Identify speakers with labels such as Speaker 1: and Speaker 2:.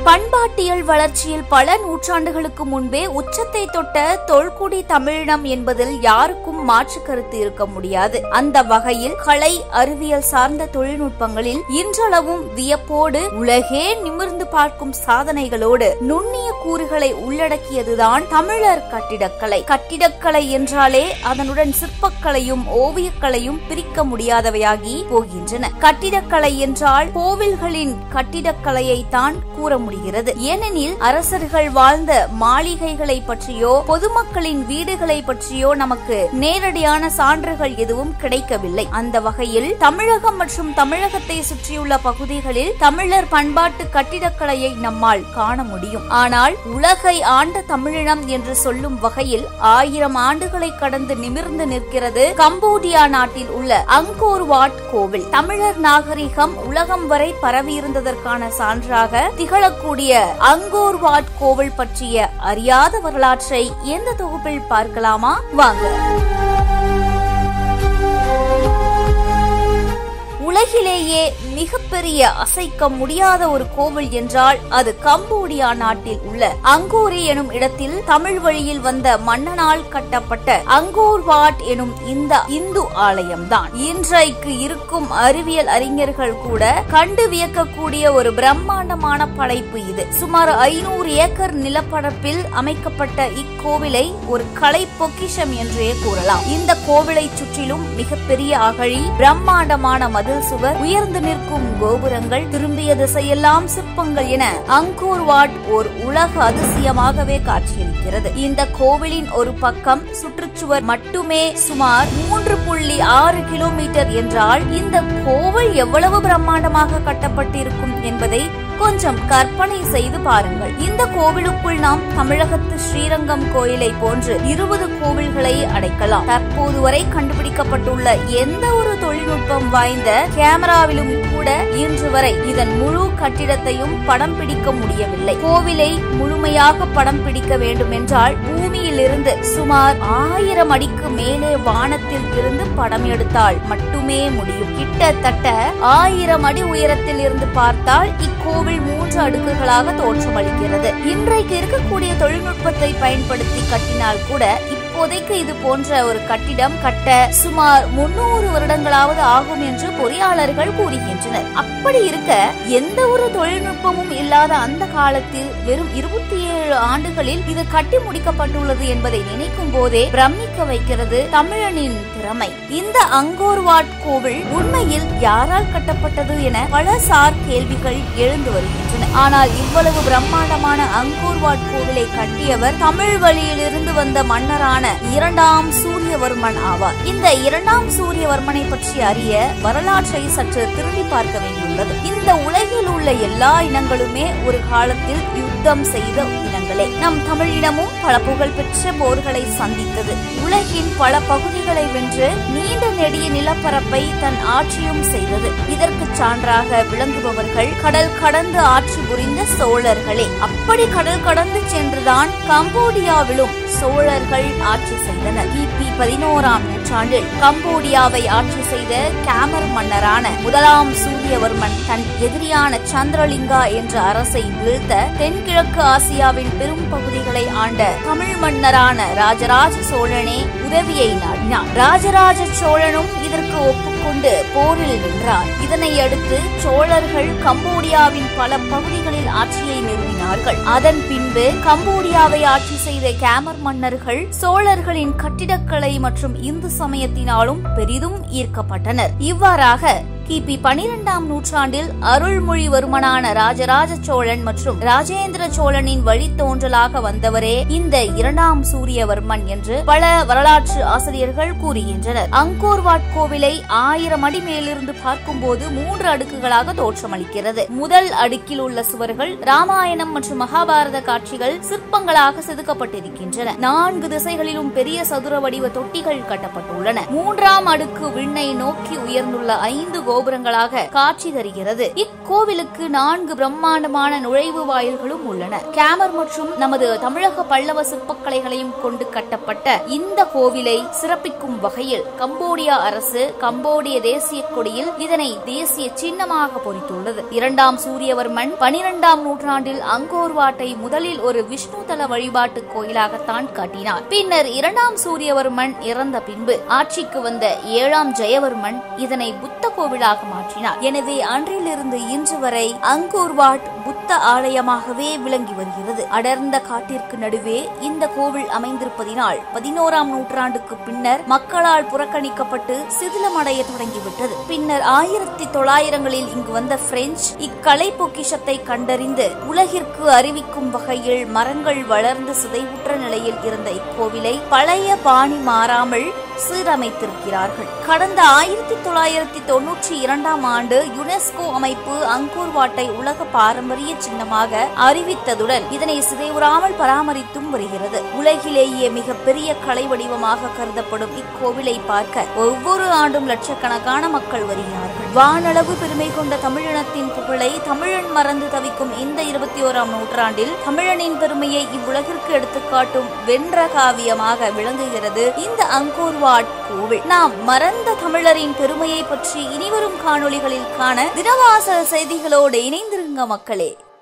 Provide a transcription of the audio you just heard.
Speaker 1: பண்பாட்டியல் வளர்ச்சியில் பல நூற்றாண்டுகளுக்கு முன்பே உச்சத்தை தொட்ட தொல்குடி தமிழினம் என்பதில் யாருக்கும் மாற்று கருத்து இருக்க முடியாது அந்த வகையில் கலை அறிவியல் சார்ந்த தொழில்நுட்பங்களில் இன்றளவும் வியப்போடு உலகே நிமிர்ந்து பார்க்கும் சாதனைகளோடு நுண்ணிய கூறுகளை உள்ளடக்கியதுதான் தமிழர் கட்டிடக்கலை கட்டிடக்கலை என்றாலே அதனுடன் சிற்பக்கலையும் ஓவியக்கலையும் பிரிக்க முடியாதவையாகி போகின்றன கட்டிடக்கலை என்றால் கோவில்களின் கட்டிடக்கலையை தான் கூற முடிகிறது ஏனெனில் அரசர்கள் வாழ்ந்த மாளிகைகளை பற்றியோ பொதுமக்களின் வீடுகளை பற்றியோ நமக்கு நேரடியான சான்றுகள் எதுவும் கிடைக்கவில்லை அந்த வகையில் தமிழகம் மற்றும் தமிழகத்தை சுற்றியுள்ள பகுதிகளில் தமிழர் பண்பாட்டு கட்டிடக்கலையை நம்மால் காண முடியும் ஆனால் உலகை ஆண்ட தமிழினம் என்று சொல்லும் வகையில் ஆயிரம் ஆண்டுகளை கடந்து நிமிர்ந்து நிற்கிறது கம்போடியா நாட்டில் உள்ள அங்கோர் வாட் கோவில் தமிழர் நாகரிகம் உலகம் வரை பரவியிருந்ததற்கான சான்றாக திகழக்கூடிய அங்கோர் வாட் கோவில் பற்றிய அறியாத வரலாற்றை எந்த தொகுப்பில் பார்க்கலாமா வாங்க உலகிலேயே மிகப்பெரிய அசைக்க முடியாத ஒரு கோவில் என்றால் அது கம்போடியா நாட்டில் உள்ள அங்கோரி எனும் இடத்தில் தமிழ் வழியில் வந்த மன்னனால் கட்டப்பட்ட அங்கோர் வாட் எனும் இந்த இந்து ஆலயம்தான் இன்றைக்கு இருக்கும் அறிவியல் அறிஞர்கள் கூட கண்டு வியக்கக்கூடிய ஒரு பிரம்மாண்டமான படைப்பு இது சுமார் ஐநூறு ஏக்கர் நிலப்பரப்பில் அமைக்கப்பட்ட இக்கோவிலை ஒரு கலை பொக்கிஷம் என்றே கூறலாம் இந்த கோவிலை சுற்றிலும் மிகப்பெரிய அகழி பிரம்மாண்டமான மதில் சுவர் உயர்ந்து நிற்கும் கோபுரங்கள் திரும்பிய திசையெல்லாம் சிற்பங்கள் என அங்கூர் வாட் ஓர் உலக அதிசயமாகவே காட்சியளிக்கிறது இந்த கோவிலின் ஒரு பக்கம் சுற்றுச்சுவர் மட்டுமே சுமார் மூன்று புள்ளி ஆறு கிலோமீட்டர் என்றால் இந்த கோவில் எவ்வளவு பிரம்மாண்டமாக கட்டப்பட்டிருக்கும் என்பதை கொஞ்சம் கற்பனை செய்து பாருங்கள் இந்த கோவிலுக்குள் நாம் தமிழகத்து ஸ்ரீரங்கம் கோயிலை போன்று இருபது கோவில்களை அடைக்கலாம் தற்போது வரை கண்டுபிடிக்கப்பட்டுள்ள எந்த ஒரு தொழில்நுட்பம் வாய்ந்த கேமராவிலும் கூட இன்று வரை இதன் முழு கட்டிடத்தையும் படம் பிடிக்க முடியவில்லை கோவிலை முழுமையாக படம் பிடிக்க வேண்டும் என்றால் பூமியில் இருந்து சுமார் ஆயிரம் அடிக்கு மேலே வானத்தில் இருந்து படம் எடுத்தால் மட்டுமே முடியும் கிட்டத்தட்ட ஆயிரம் அடி உயரத்தில் இருந்து பார்த்தால் இக்கோவில் மூன்று அடுக்குகளாக தோற்றமளிக்கிறது இன்றைக்கு இருக்கக்கூடிய தொழில்நுட்பத்தை பயன்படுத்தி கட்டினால் கூட இப்போதைக்கு இது போன்ற ஒரு கட்டிடம் கட்ட சுமார் முன்னூறு வருடங்களாவது ஆகும் என்று பொறியாளர்கள் கூறுகின்றனர் அப்படி இருக்க எந்த ஒரு தொழில்நுட்பமும் இல்லாத அந்த காலத்தில் வெறும் இருபத்தி ஏழு ஆண்டுகளில் இது கட்டி முடிக்கப்பட்டுள்ளது என்பதை நினைக்கும் போதே பிரமிக்க வைக்கிறது தமிழனின் திறமை இந்த அங்கோர்வாட் கோவில் உண்மையில் யாரால் கட்டப்பட்டது என பல சார் கேள்விகள் எழுந்து வருகின்றன ஆனால் இவ்வளவு பிரம்மாண்டமான அங்கோர்வாட் கோவிலை கட்டியவர் தமிழ் வழியிலிருந்து வந்த மன்னரான இரண்டாம் சூரியவர்மன் ஆவார் இந்த இரண்டாம் சூரியவர்மனை பற்றி அறிய வரலாற்றை சற்று திரும்பி பார்க்க வேண்டியுள்ளது இந்த உலகில் உள்ள எல்லா இனங்களுமே ஒரு காலத்தில் யுத்தம் செய்த இனங்களே நம் தமிழினமும் பல புகழ்பெற்ற போர்களை சந்தித்தது உலகின் பல பகுதிகளை வென்று நீண்ட நெடிய நிலப்பரப்பை தன் ஆட்சியும் செய்தது இதற்கு சான்றாக விளங்குபவர்கள் கடல் கடந்து ஆட்சி புரிந்த சோழர்களே அப்படி கடல் கடந்து சென்றுதான் கம்போடியாவிலும் சோழர்கள் ஆட்சி செய்தனர் கிபி பதினோராம் நூற்றாண்டில் கம்போடியாவை ஆட்சி செய்த கேமர் மன்னரான முதலாம் சூரியவர்மன் தன் எதிரியான சந்திரலிங்கா என்ற அரசை வீழ்த்த தென்கிழக்கு ஆசியாவின் பெரும் பகுதிகளை ஆண்ட தமிழ் மன்னரான ராஜராஜ சோழனே உதவியை நாடினார் ராஜராஜ சோழனும் இதற்கு ஒப்புக்கொண்டு போரில் வென்றார் இதனை அடுத்து சோழர்கள் கம்போடியாவின் பல பகுதிகளில் ஆட்சியை நிறுவினார்கள் அதன் பின்பு கம்போடியாவை ஆட்சி செய்த கேமர் மன்னர்கள் சோழர்களின் கட்டிடக்கலை மற்றும் இந்து சமயத்தினாலும் பெரிதும் ஈர்க்கப்பட்டனர் இவ்வாறாக கிபி பனிரெண்டாம் நூற்றாண்டில் அருள்மொழிவர்மனான ராஜராஜ சோழன் மற்றும் ராஜேந்திர சோழனின் வழித்தோன்றலாக வந்தவரே இந்த இரண்டாம் சூரியவர்மன் என்று பல வரலாற்று ஆசிரியர்கள் கூறுகின்றனர் அங்கோர்வாட் கோவிலை ஆயிரம் அடி மேலிருந்து பார்க்கும்போது மூன்று அடுக்குகளாக தோற்றமளிக்கிறது முதல் அடுக்கில் உள்ள சுவர்கள் ராமாயணம் மற்றும் மகாபாரத காட்சிகள் சிற்பங்களாக செதுக்கப்பட்டிருக்கின்றன நான்கு திசைகளிலும் பெரிய சதுர வடிவ தொட்டிகள் கட்டப்பட்டுள்ளன மூன்றாம் அடுக்கு விண்ணை நோக்கி உயர்ந்துள்ள ஐந்து கோபுரங்களாக காட்சி தருகிறது இக்கோவிலுக்கு நான்கு பிரம்மாண்டமான நுழைவு வாயில்களும் உள்ளன கேமர் மற்றும் நமது தமிழக பல்லவ சிற்பக்கலைகளையும் கொண்டு கட்டப்பட்ட இந்த கோவிலை சிறப்பிக்கும் வகையில் கம்போடியா அரசு கம்போடிய தேசிய கொடியில் இதனை தேசிய சின்னமாக பொறித்துள்ளது இரண்டாம் சூரியவர்மன் பனிரெண்டாம் நூற்றாண்டில் அங்கோர் வாட்டை முதலில் ஒரு விஷ்ணு தல வழிபாட்டு கோயிலாகத்தான் காட்டினார் பின்னர் இரண்டாம் சூரியவர்மன் இறந்த பின்பு ஆட்சிக்கு வந்த ஏழாம் ஜெயவர்மன் இதனை புத்த கோவிலாக மாற்றினார் எனவே அன்றிலிருந்து இன்று வரை அங்கோர் வாட் புத்த ஆலயமாகவே விளங்கி வருகிறது அடர்ந்த காட்டிற்கு நடுவே இந்த கோவில் அமைந்திருப்பதினால் பதினோராம் நூற்றாண்டுக்கு பின்னர் மக்களால் புறக்கணிக்கப்பட்டு சிதிலமடைய தொடங்கிவிட்டது பின்னர் ஆயிரத்தி தொள்ளாயிரங்களில் இங்கு வந்த பிரெஞ்சு இக்கலை பொக்கிஷத்தை கண்டறிந்து உலகிற்கு அறிவிக்கும் வகையில் மரங்கள் வளர்ந்து சிதைவுற்ற நிலையில் இருந்த இக்கோவிலை பழைய பாணி மாறாமல் சீரமைத்திருக்கிறார்கள் கடந்த ஆயிரத்தி தொள்ளாயிரத்தி தொன்னூற்றி இரண்டாம் ஆண்டு யுனெஸ்கோ அமைப்பு அங்கூர் வாட்டை உலக பாரம்பரிய சின்னமாக அறிவித்ததுடன் இதனை சிதைவுறாமல் பராமரித்தும் வருகிறது உலகிலேயே மிகப்பெரிய கலை வடிவமாக கருதப்படும் இக்கோவிலை பார்க்க ஒவ்வொரு ஆண்டும் லட்சக்கணக்கான மக்கள் வருகிறார்கள் வானளவு பெருமை கொண்ட தமிழினத்தின் புகழை தமிழன் மறந்து தவிக்கும் இந்த இருபத்தி ஓராம் நூற்றாண்டில் தமிழனின் பெருமையை இவ்வுலகிற்கு எடுத்துக்காட்டும் வென்ற காவியமாக விளங்குகிறது இந்த அங்கோர் வாட் கோவில் நாம் மறந்த தமிழரின் பெருமையை பற்றி இனிவரும் காணொளிகளில் காண தினவாசல் செய்திகளோடு இணைந்திருங்க மக்களே